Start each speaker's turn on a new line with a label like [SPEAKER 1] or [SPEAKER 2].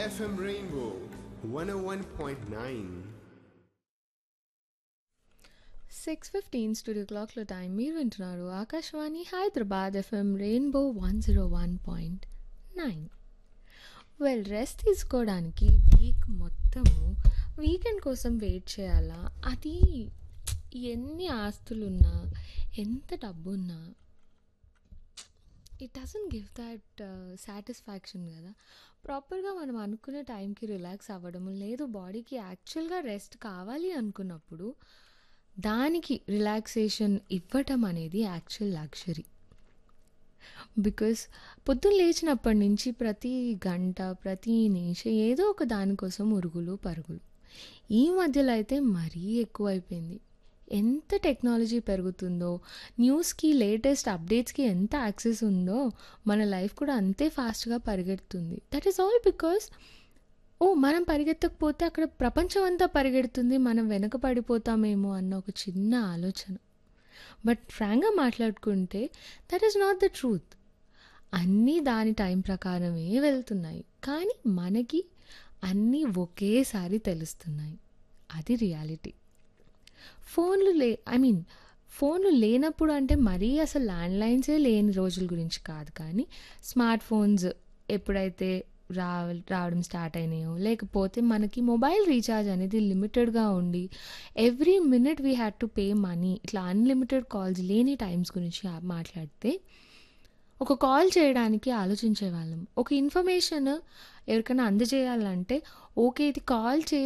[SPEAKER 1] FM Rainbow 101.9.
[SPEAKER 2] Six fifteen studio క్లాక్లో time మీరు వింటున్నారు Akashvani Hyderabad FM Rainbow one zero one point nine well rest తీసుకోవడానికి week మొత్తము weekend కోసం వెయిట్ చేయాలా అది ఎన్ని ఆస్తులున్నా ఎంత డబ్బున్నా it doesn't give that satisfaction కదా ప్రాపర్గా మనం అనుకునే టైంకి రిలాక్స్ అవ్వడము లేదు బాడీకి యాక్చువల్గా రెస్ట్ కావాలి అనుకున్నప్పుడు దానికి రిలాక్సేషన్ ఇవ్వటం అనేది యాక్చువల్ లగ్జరీ బికాస్ పొద్దున్న లేచినప్పటి నుంచి ప్రతి గంట ప్రతి నిమిషం ఏదో ఒక దానికోసం ఉరుగులు పరుగులు ఈ మధ్యలో అయితే మరీ ఎక్కువైపోయింది ఎంత టెక్నాలజీ పెరుగుతుందో న్యూస్కి లేటెస్ట్ అప్డేట్స్కి ఎంత యాక్సెస్ ఉందో మన లైఫ్ కూడా అంతే ఫాస్ట్గా పరిగెడుతుంది దట్ ఈస్ ఆల్ బికాస్ ఓ మనం పరిగెత్తకపోతే అక్కడ ప్రపంచం అంతా పరిగెడుతుంది మనం వెనక పడిపోతామేమో అన్న ఒక చిన్న ఆలోచన బట్ ఫ్రాంక్గా మాట్లాడుకుంటే that is not the truth అన్నీ దాని టైం ప్రకారమే వెళ్తున్నాయి కానీ మనకి అన్నీ ఒకేసారి తెలుస్తున్నాయి అది రియాలిటీ ఫోన్లు లే ఐ మీన్ ఫోన్లు లేనప్పుడు అంటే మరీ అసలు ల్యాండ్ లైన్సే లేని రోజుల గురించి కాదు కానీ స్మార్ట్ ఫోన్స్ ఎప్పుడైతే రా రావడం స్టార్ట్ అయినాయో లేకపోతే మనకి మొబైల్ రీఛార్జ్ అనేది లిమిటెడ్గా ఉండి every minute we had to pay money ఇట్లా అన్లిమిటెడ్ కాల్స్ లేని టైమ్స్ గురించి ఆ- మాట్లాడితే ఒక కాల్ చేయడానికి ఆలోచించే వాళ్ళం ఒక ఇన్ఫర్మేషన్ ఎవరికైనా అందజేయాలంటే ఓకే ఇది కాల్ చే